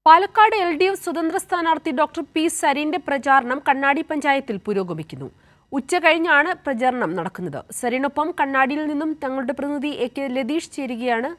Palakkad L D F സ്വതന്ത്ര സ്ഥാനാർത്ഥി doctor P സരീന്റെ പ്രചാരണം കണ്ണാടി പഞ്ചായത്തിൽ പുരോഗമിക്കുന്നു ഉച്ച കഴിഞ്ഞാണ് പ്രചാരണം നടക്കുന്നത് സരീനൊപ്പം കണ്ണാടിയിൽ നിന്നും തങ്ങളുടെ പ്രതിനിധി എ കെ ലതീഷ് ചേരുകയാണ്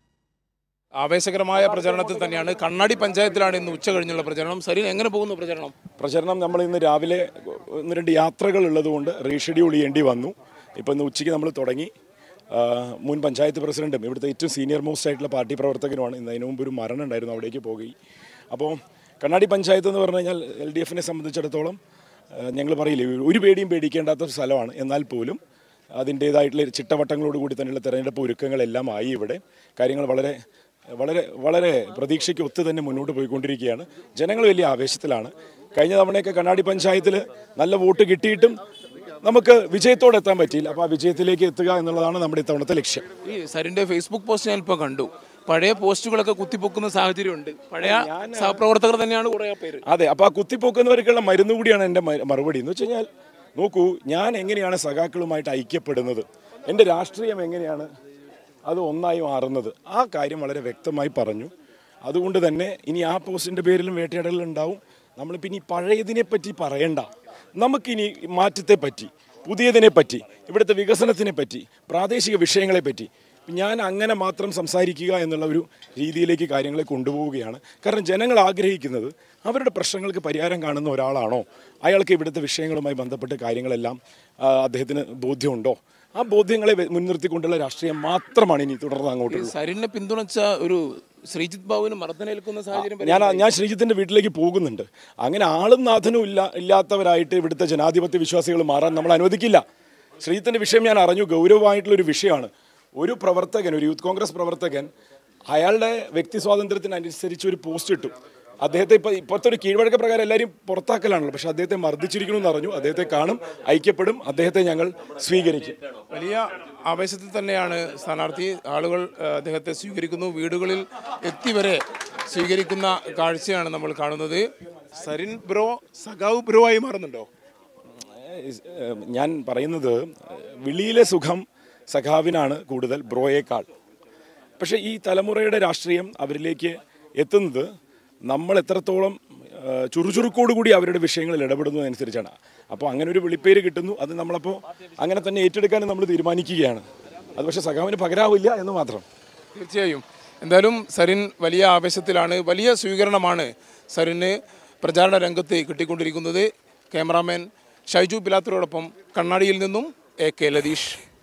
ആവേശകരമായ പ്രചരണത്തിൽ തന്നെയാണ് കണ്ണാടി പഞ്ചായത്തിലാണ് ഇന്ന് ഉച്ച കഴിഞ്ഞുള്ള പ്രചരണം സരീൻ എങ്ങനെ പോകുന്നു പ്രചരണം പ്രചരണം നമ്മൾ ഇന്ന് രാവിലെ ഒന്ന് രണ്ട് യാത്രകൾ ഉള്ളതുകൊണ്ട് റീഷെഡ്യൂൾ ചെയ്യേണ്ടി വന്നു ഇപ്പോൾ ഇന്ന് ഉച്ചയ്ക്ക് നമ്മൾ തുടങ്ങി ആ, മുൻ പഞ്ചായത്ത് പ്രസിഡന്റും ഇവിടുത്തെ ഏറ്റവും സീനിയർ മോസ്റ്റ് ആയിട്ടുള്ള പാർട്ടി പ്രവർത്തകനുമാണ് ഇന്ന് അതിനു മുമ്പ് ഒരു മരണം ഉണ്ടായിരുന്നു അവിടേക്ക് പോയി അപ്പോൾ കണ്ണാടി പഞ്ചായത്ത് എന്ന് പറഞ്ഞു കഴിഞ്ഞാൽ എൽ ഡി എഫിനെ സംബന്ധിച്ചിടത്തോളം ഞങ്ങൾ പറയില്ലേ ഒരു പേടിയും പേടിക്കേണ്ടാത്ത ഒരു സ്ഥലമാണ് എന്നാൽ പോലും അതിൻ്റേതായിട്ടുള്ള ചിട്ടവട്ടങ്ങളോട് കൂടി തന്നെയുള്ള തെരഞ്ഞെടുപ്പ് ഒരുക്കങ്ങളെല്ലാം ആയി ഇവിടെ കാര്യങ്ങൾ വളരെ വളരെ വളരെ പ്രതീക്ഷയ്ക്ക് ഒത്ത് തന്നെ മുന്നോട്ട് പോയിക്കൊണ്ടിരിക്കുകയാണ് ജനങ്ങൾ വലിയ ആവേശത്തിലാണ് കഴിഞ്ഞ തവണയൊക്കെ കണ്ണാടി പഞ്ചായത്തിൽ നല്ല വോട്ട് കിട്ടിയിട്ടും നമുക്ക് വിജയത്തോടെ എത്താൻ പറ്റിയില്ല അപ്പോൾ ആ വിജയത്തിലേക്ക് എത്തുക എന്നുള്ളതാണ് നമ്മുടെ ഇത്തവണത്തെ ലക്ഷ്യം ഈ സരിന്റെ ഫേസ്ബുക്ക് പോസ്റ്റ് ഞാൻ ഇപ്പോൾ കണ്ടു പഴയ പോസ്റ്റുകളൊക്കെ കുത്തിപ്പൊക്കുന്ന സാഹചര്യമുണ്ട് പഴയ സഹപ്രവർത്തകർ തന്നെയാണ് കുറേ പേര് അതെ അപ്പോൾ ആ കുത്തിപ്പോക്കുന്നവർക്കുള്ള മരുന്ന് കൂടിയാണ് എൻ്റെ മ- മറുപടി എന്ന് വെച്ച് കഴിഞ്ഞാൽ നോക്കൂ ഞാൻ എങ്ങനെയാണ് സഖാക്കളുമായിട്ട് ഐക്യപ്പെടുന്നത് എൻ്റെ രാഷ്ട്രീയം എങ്ങനെയാണ് അത് ഒന്നായി മാറുന്നത് ആ കാര്യം വളരെ വ്യക്തമായി പറഞ്ഞു അതുകൊണ്ട് തന്നെ ഇനി ആ പോസ്റ്റിൻ്റെ പേരിലും വേട്ടയാടലുണ്ടാവും ഉണ്ടാവും നമ്മളിപ്പോൾ ഇനി പഴയതിനെ പറ്റി പറയണ്ട നമുക്കിനി മാറ്റത്തെ പറ്റി പുതിയതിനെ പറ്റി ഇവിടുത്തെ വികസനത്തിനെ പറ്റി പ്രാദേശിക വിഷയങ്ങളെ പറ്റി ഞാൻ അങ്ങനെ മാത്രം സംസാരിക്കുക എന്നുള്ള ഒരു രീതിയിലേക്ക് കാര്യങ്ങളെ കൊണ്ടുപോവുകയാണ് കാരണം ജനങ്ങൾ ആഗ്രഹിക്കുന്നത് അവരുടെ പ്രശ്നങ്ങൾക്ക് പരിഹാരം കാണുന്ന ഒരാളാണോ അയാൾക്ക് ഇവിടുത്തെ വിഷയങ്ങളുമായി ബന്ധപ്പെട്ട കാര്യങ്ങളെല്ലാം ആ, അദ്ദേഹത്തിന് ബോധ്യമുണ്ടോ ആ ബോധ്യങ്ങളെ വെ- മുൻനിർത്തിക്കൊണ്ടുള്ള രാഷ്ട്രീയം മാത്രമാണ് ഇനി തുടർന്ന് അങ്ങോട്ടുള്ളത് സരിനെ പിന്തുണച്ച ഒരു ശ്രീജിത് ബാബുവിന് മർദ്ദനേൽക്കുന്ന സാഹചര്യം വരെ ഞാൻ ഞാൻ ശ്രീജിത്തിന്റെ വീട്ടിലേക്ക് പോകുന്നുണ്ട് അങ്ങനെ ആളും നാഥനും ഇല്ല ഇല്ലാത്തവരായിട്ട് ഇവിടുത്തെ ജനാധിപത്യ വിശ്വാസികൾ മാറാൻ നമ്മൾ അനുവദിക്കില്ല ശ്രീജിത്തിന്റെ വിഷയം ഞാൻ അറിഞ്ഞു ഗൗരവമായിട്ടുള്ള ഒരു വിഷയമാണ് ഒരു പ്രവർത്തകൻ ഒരു യൂത്ത് കോൺഗ്രസ് പ്രവർത്തകൻ അയാളുടെ വ്യക്തി സ്വാതന്ത്ര്യത്തിനനുസരിച്ച് ഒരു പോസ്റ്റ് ഇട്ടു അദ്ദേഹത്തെ ഇപ്പൊ ഇപ്പോഴത്തെ ഒരു കീഴ്വഴക്ക പ്രകാരം എല്ലാവരും പുറത്താക്കലാണല്ലോ പക്ഷെ അദ്ദേഹത്തെ മർദ്ദിച്ചിരിക്കുന്നു എന്ന് അറിഞ്ഞു അദ്ദേഹത്തെ കാണും ഐക്യപ്പെടും അദ്ദേഹത്തെ ഞങ്ങൾ സ്വീകരിക്കും വലിയ ആവേശത്തിൽ തന്നെയാണ് സ്ഥാനാർത്ഥി ആളുകൾ ആ, അദ്ദേഹത്തെ സ്വീകരിക്കുന്നു വീടുകളിൽ എത്തി വരെ സ്വീകരിക്കുന്ന കാഴ്ചയാണ് നമ്മൾ കാണുന്നത് സരിൻ ബ്രോ സഖാവ് ബ്രോ ആയി മാറുന്നുണ്ടോ ഏഹ് ഞാൻ പറയുന്നത് വിളിയിലെ സുഖം സഖാവിനാണ് കൂടുതൽ ബ്രോയേക്കാൾ പക്ഷേ ഈ തലമുറയുടെ രാഷ്ട്രീയം അവരിലേക്ക് എത്തുന്നത് നമ്മൾ എത്രത്തോളം ഏഹ് ചുറുചുറുക്കോടുകൂടി അവരുടെ വിഷയങ്ങളിൽ ഇടപെടുന്നു അനുസരിച്ചാണ് അപ്പോൾ അങ്ങനെ ഒരു വിളിപ്പേര് കിട്ടുന്നു അത് നമ്മളപ്പോൾ അങ്ങനെ തന്നെ ഏറ്റെടുക്കാൻ നമ്മൾ തീരുമാനിക്കുകയാണ് അത് പക്ഷേ സഖാവിന് പകരാവില്ല എന്ന് മാത്രം തീർച്ചയായും എന്തായാലും സരിൻ വലിയ ആവേശത്തിലാണ് വലിയ സ്വീകരണമാണ് സരിന് പ്രചാരണ രംഗത്ത് കിട്ടിക്കൊണ്ടിരിക്കുന്നത് ക്യാമറാമാൻ ഷൈജു പിലാത്തറോടൊപ്പം കണ്ണാടിയിൽ നിന്നും എ കെ ലതീഷ്